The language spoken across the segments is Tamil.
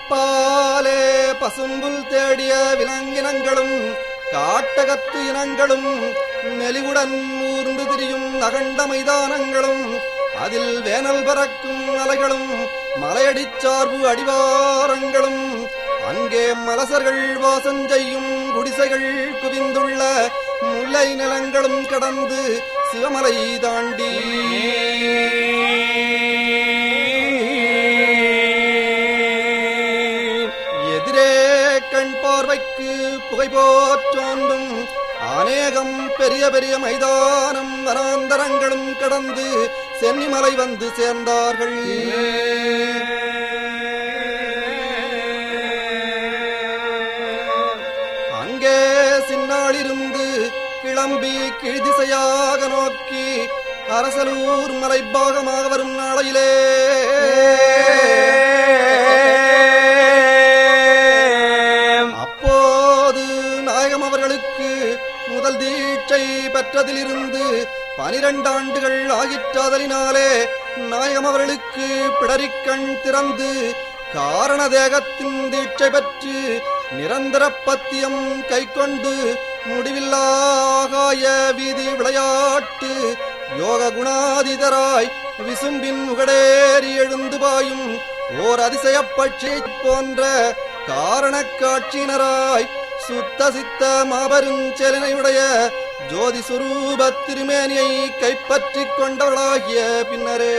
அப்பாலே பசும்புல் தேடிய விலங்கினங்களும் காட்டகத்து இனங்களும் மெலிவுடன் ஊர்ந்து திரியும் அகண்ட மைதானங்களும் அதில் வேனல் பறக்கும் அலைகளும் மலையடிச் சார்பு அடிவாரங்களும் அங்கே மலசர்கள் வாசம் செய்யும் குடிசைகள் குவிந்துள்ள முல்லை நிலங்களும் கடந்து சிவமலை தாண்டி எதிரே கண் பார்வைக்கு புகை போற்றோன்றும் அநேகம் பெரிய பெரிய மைதானம் வனாந்தரங்களும் கடந்து சென்னிமலை வந்து சேர்ந்தார்கள் அங்கே சின்னாளிருந்து கிளம்பி கீழ்திசையாக நோக்கி அரசலூர் மலைப்பாகமாக வரும் நாளையிலே அப்போது நாயகம் அவர்களுக்கு முதல் தீட்சை பெற்றதிலிருந்து பனிரெண்டு ஆண்டுகள் ஆகிற்றாதலினாலே நாயகம் அவர்களுக்கு பிடரிக்கண் திறந்து காரண தேகத்தின் தீட்சை பெற்று நிரந்தர பத்தியம் கைக்கொண்டு முடிவில்லாகாய வீதி விளையாட்டு யோக குணாதிதராய் விசும்பின் முகடேறி எழுந்து பாயும் ஓர் அதிசய பட்சி போன்ற காரணக் காட்சியினராய் சுத்த சித்த மாபெருஞ்செலனையுடைய ஜோதி சுரூப திருமேனியை கைப்பற்றிக் கொண்டவர்களாகிய பின்னரே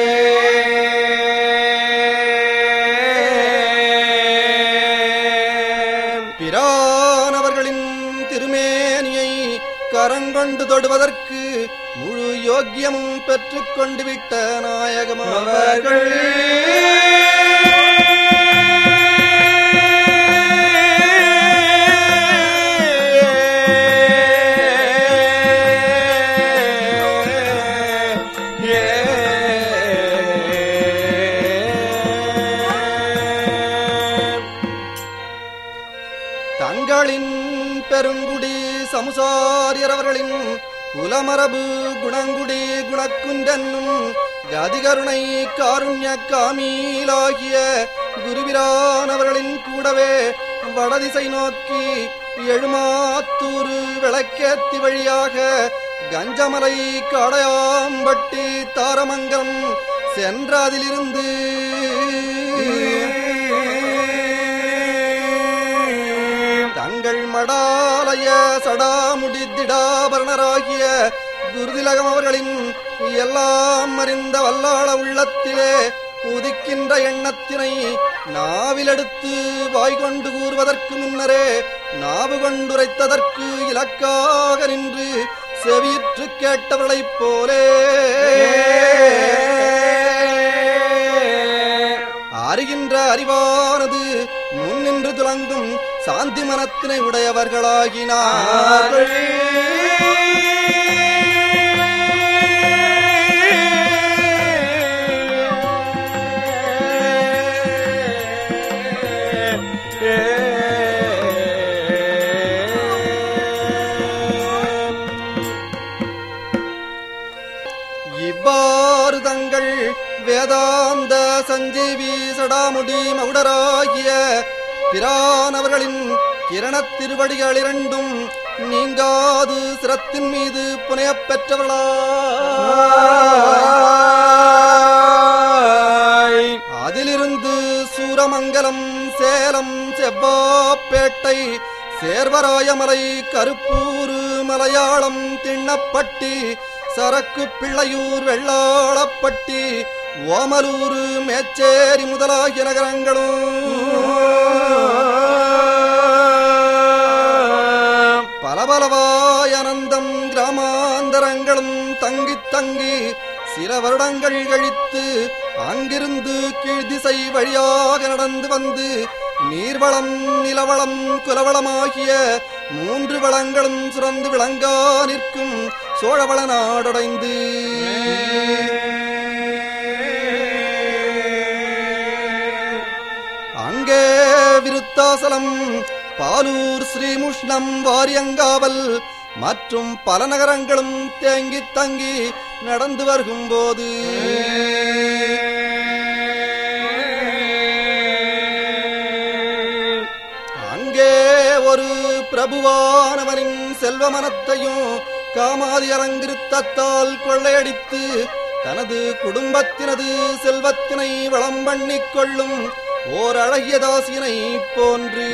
பிரானவர்களின் திருமேனியை கரங்கொண்டு தொடுவதற்கு முழு யோக்கியமும் பெற்றுக் கொண்டு விட்ட நாயகம் அவர்கள் தங்களின் பெருங்குடி சமுசாரியரவர்களின் குலமரபு குணங்குடி குணக்குன்றன்னும் கதிகருணை காருண்ய காமீலாகிய குருவிரானவர்களின் கூடவே வடதிசை நோக்கி எழுமாத்தூரு விளக்கேத்தி வழியாக கஞ்சமலை காடையாம்பட்டி தாரமங்கலம் சென்ற அதிலிருந்து தங்கள் மடாலய சடாமுடி திடாபரணராகிய குருதிலகம் அவர்களின் எல்லாம் அறிந்த வல்லாள உள்ளத்திலே உதிக்கின்ற எண்ணத்தினை நாவிலெடுத்து வாய்கொண்டு கூறுவதற்கு முன்னரே நாவு கொண்டுரைத்ததற்கு இலக்காக நின்று செவியுற்று கேட்டவர்களைப் போலே அறிகின்ற அறிவானது முன்னின்று துலங்கும் சாந்தி மனத்தினை உடையவர்களாகினார்கள் இவ்வாறு தங்கள் வேதாந்த சஞ்சீவி சடாமுடி மகுடராகிய பிரானவர்களின் கிரணத் திருவடிகள் இரண்டும் நீங்காது சிரத்தின் மீது புனையப் பெற்றவர்களாய் அதிலிருந்து சூரமங்கலம் சேலம் செவ்வாப்பேட்டை சேர்வராயமலை கருப்பூரு மலையாளம் திண்ணப்பட்டி சரக்கு பிள்ளையூர் வெள்ளாளப்பட்டி ஓமலூரு மேச்சேரி முதலாகிய நகரங்களும் பலபலவாய் அனந்தம் கிராமாந்தரங்களும் தங்கி தங்கி சில வருடங்கள் கழித்து அங்கிருந்து கீழ்திசை வழியாக நடந்து வந்து நீர்வளம் நிலவளம் குலவளமாகிய மூன்று வளங்களும் சுரந்து விளங்கா நிற்கும் சோழவள நாடடைந்து அங்கே விருத்தாசலம் பாலூர் ஸ்ரீமுஷ்ணம் வாரியங்காவல் மற்றும் பல நகரங்களும் தேங்கி தங்கி நடந்து வருகும்போது பிரபுவானவனின் செல்வமனத்தையும் காமாதி அலங்கிருத்தத்தால் கொள்ளையடித்து தனது குடும்பத்தினது செல்வத்தினை வளம் பண்ணிக் கொள்ளும் ஓர் அழகிய தாசினை போன்று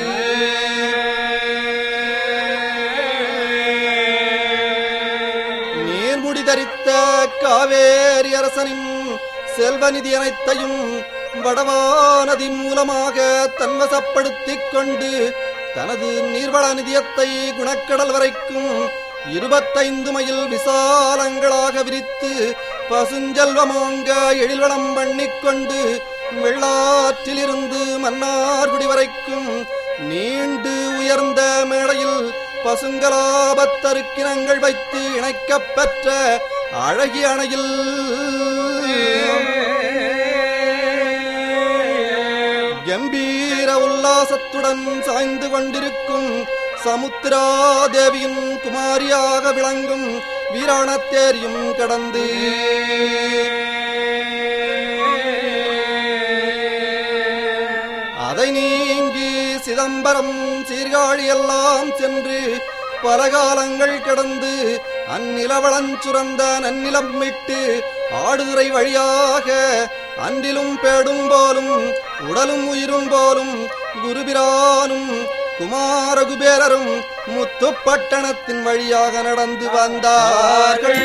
நீர்முடி தரித்த காவேரி அரசனின் செல்வநிதி அனைத்தையும் வடவாநதி மூலமாக தன்வசப்படுத்திக் கொண்டு தனது நீர்வள நிதியத்தை குணக்கடல் வரைக்கும் இருபத்தைந்து மைல் விசாலங்களாக விரித்து பசுஞ்செல்வமாங்க எழில்வளம் பண்ணிக்கொண்டு வெள்ளாற்றிலிருந்து மன்னார்குடி வரைக்கும் நீண்டு உயர்ந்த மேடையில் பசுங்கலாபத்தருக்கினங்கள் வைத்து இணைக்கப் பெற்ற அழகிய அணையில் கம்பீர உல்லாசத்துடன் சாய்ந்து கொண்டிருக்கும் சமுத்திராதேவியின் குமாரியாக விளங்கும் வீராணத்தேரியும் கடந்து அதை நீங்கி சிதம்பரம் சீர்காழி எல்லாம் சென்று பல காலங்கள் கடந்து அந்நிலவளஞ்சுரந்த நன்னிலம் விட்டு ஆடுதுறை வழியாக அன்றிலும் பேடும் போலும் உடலும் உயிரும் போலும் குருபிரானும் குமாரகுபேரரும் முத்துப்பட்டணத்தின் வழியாக நடந்து வந்தார்கள்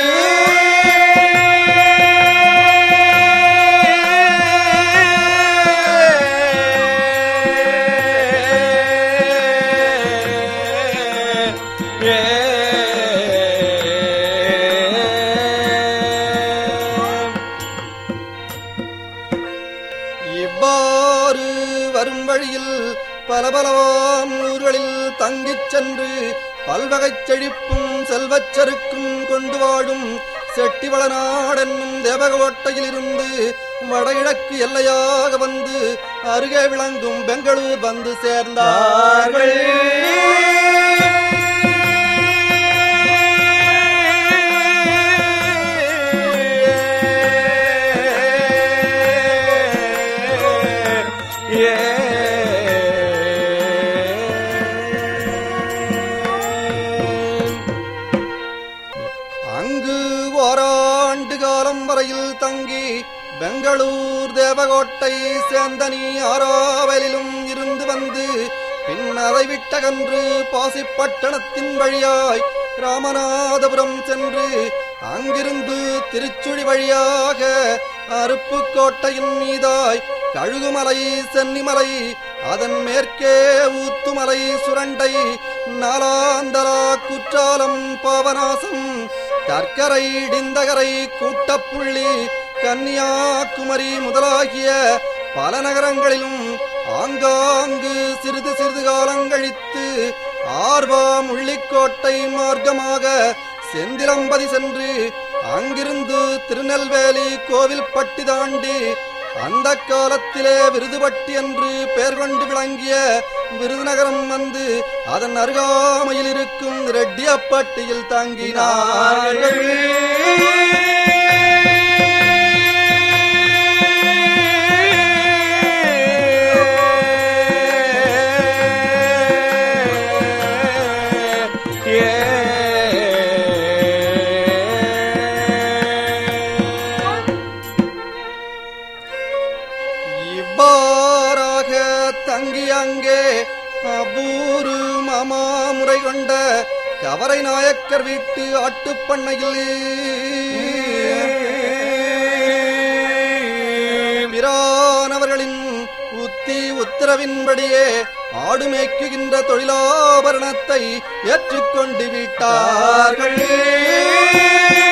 இவ்வாறு வரும் வழியில் பல பலவாம் ஊர்களில் தங்கிச் சென்று பல்வகைச் செழிப்பும் செல்வச் செருக்கும் கொண்டு வாழும் செட்டிவள நாடென்னும் தேவகோட்டையில் இருந்து வடகிழக்கு எல்லையாக வந்து அருகே விளங்கும் பெங்களூர் வந்து சேர்ந்தார்கள் அங்கு ஓராண்டு காலம் வரையில் தங்கி பெங்களூர் தேவகோட்டை சேந்தனி ஆராவலிலும் இருந்து வந்து பின் அதை விட்டகன்று பாசிப்பட்டணத்தின் வழியாய் ராமநாதபுரம் சென்று அங்கிருந்து திருச்சுழி வழியாக அருப்புக்கோட்டையின் மீதாய் கழுகுமலை சென்னிமலை அதன் மேற்கே ஊத்துமலை சுரண்டை நாலாந்தரா குற்றாலம் பாவநாசம் கற்கரை இடிந்தகரை கூட்டப்புள்ளி கன்னியாகுமரி முதலாகிய பல நகரங்களிலும் ஆங்காங்கு சிறிது சிறிது காலங்கழித்து ஆர்வா முள்ளிக்கோட்டை மார்க்கமாக செந்திலம்பதி சென்று அங்கிருந்து திருநெல்வேலி கோவில்பட்டி தாண்டி அந்த காலத்திலே விருதுபட்டி என்று பெயர் கொண்டு விளங்கிய விருதுநகரம் வந்து அதன் அருகாமையில் இருக்கும் ரெட்டியப்பட்டியில் தங்கினார்கள் இவ்வாறாக தங்கி அங்கே அபூரு மாமாமுறை கொண்ட கவரை நாயக்கர் வீட்டு ஆட்டுப்பண்ணையில் பிரானவர்களின் உத்தி உத்தரவின்படியே ஆடு மேய்க்குகின்ற தொழிலாபரணத்தை ஏற்றுக்கொண்டு விட்டார்கள்